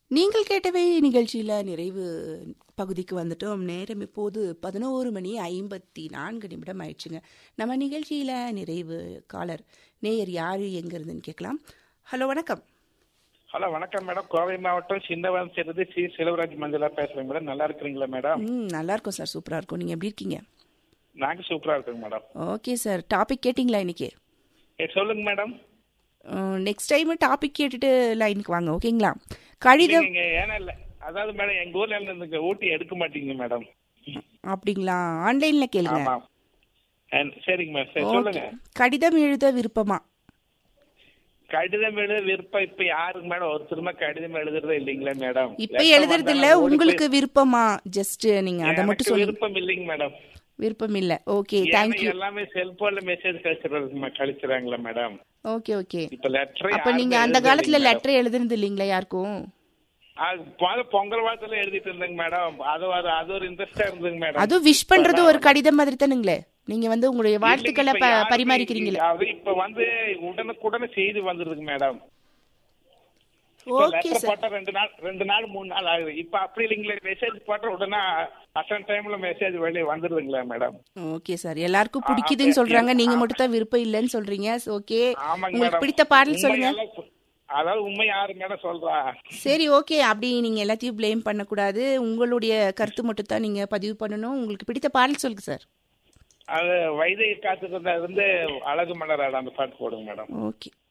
நீங்கள் கேட்டவை நிகழ்ச்சியில் நிறைவு பகுதிக்கு வந்துட்டோம் நேரம் இப்போது பதினோரு மணி ஐம்பத்தி நான்கு நிமிடம் ஆயிடுச்சுங்க நம்ம நிகழ்ச்சியில் நிறைவு காலர் நேயர் யார் எங்கிறதுன்னு கேட்கலாம் ஹலோ வணக்கம் ஹலோ வணக்கம் மேடம் கோவை மாவட்டம் சின்னவன் சேர்ந்து சி செல்வராஜ் மஞ்சளா பேசுறேன் மேடம் நல்லா இருக்கிறீங்களா மேடம் ம் நல்லா இருக்கும் சார் சூப்பராக இருக்கும் நீங்கள் எப்படி இருக்கீங்க நாங்க சூப்பரா இருக்கோங்க மேடம் ஓகே சார் டாபிக் கேட்டிங்களா இன்னைக்கு ஏ, சொல்லுங்க மேடம் நெக்ஸ்ட் டைம் டாபிக் கேட்டுட்டு லைனுக்கு வாங்க ஓகேங்களா கடிதம் நீங்க ஏன்னா இல்ல அதாவது மேடம் எங்க ஊர்ல இருந்து ஊட்டி எடுக்க மாட்டீங்க மேடம் அப்படிங்களா ஆன்லைனில் கேளுங்க ஆமா அஹ், சரிங்க மேடம் சரி சொல்லுங்க ஓகே கடிதம் எழுத விருப்பமா கடிதம் எழுத விருப்பம் இப்ப யாருக்கு மேடம் ஒருத்தருமா கடிதம் எழுதுறதே இல்லைங்களா மேடம் இப்ப லெட்டர் எழுதுறது இல்ல வந்தாலும் ஓடி உங்களுக்கு போய்- விருப்பமா ஜஸ்ட் நீங்க அதை மட்டும் எனக்கு சொல்லுங்க விருப்பம் இல்லைங்க மேடம் விருப்பம் இல்ல ஓகே ஏன்னா தேங்க்யூ எல்லாமே செல்போன்ல மெசேஜ் கழிச்சிடுறது கழிச்சுறாங்களா மேடம் ஓகே ஓகே இப்ப லெட்டர் அப்ப நீங்க அந்த காலத்துல லெட்டர் எழுதுனது இல்லீங்களா யாருக்கும் அது பொ- பொங்கல் வாழ்த்துல எழுதிட்டு இருந்தேங்க மேடம் அது ஒரு அது ஒரு இன்ட்ரெஸ்டா இருந்ததுங்க மேடம் அதுவும் விஷ் பண்றது ஒரு கடிதம் மாதிரி தானுங்களே நீங்க வந்து உங்களுடைய வாழ்த்துக்களை இப்ப ப- யாருமே பரிமாறிக்கிறீங்களே அது இப்ப வந்து உடனுக்குடனே செய்தி வந்துருதுங்க மேடம் ஓகே லெட்டர் சார் போட்டா ரெண்டு நாள் ரெண்டு நாள் மூணு நாள் ஆகுது இப்ப அப்படி இல்லைங்களே மெசேஜ் போட்ட உடனே அசன் டைம்ல மெசேஜ் வெளியே வந்துருதுங்களா மேடம் ஓகே சார் எல்லாருக்கும் பிடிக்குதுன்னு சொல்றாங்க நீங்க மட்டும் தான் விருப்பம் இல்லைன்னு சொல்றீங்க ஓகே ஆமாங்க உங்களுக்கு மேடம் பிடித்த பாடல் சொல்லுங்க உண்மையெல்லாம் பு- அதாவது உண்மை யாரு மேடம் சொல்றா சரி ஓகே அப்படி நீங்க எல்லாத்தையும் ப்ளேம் பண்ணக்கூடாது உங்களுடைய கருத்து மட்டும் தான் நீங்க பதிவு பண்ணணும் உங்களுக்கு பிடித்த பாடல் சொல்லுங்க சார் அது வைதை காத்துக்கு இருந்து அழகு மலராட அந்த பாட்டு போடுங்க மேடம் ஓகே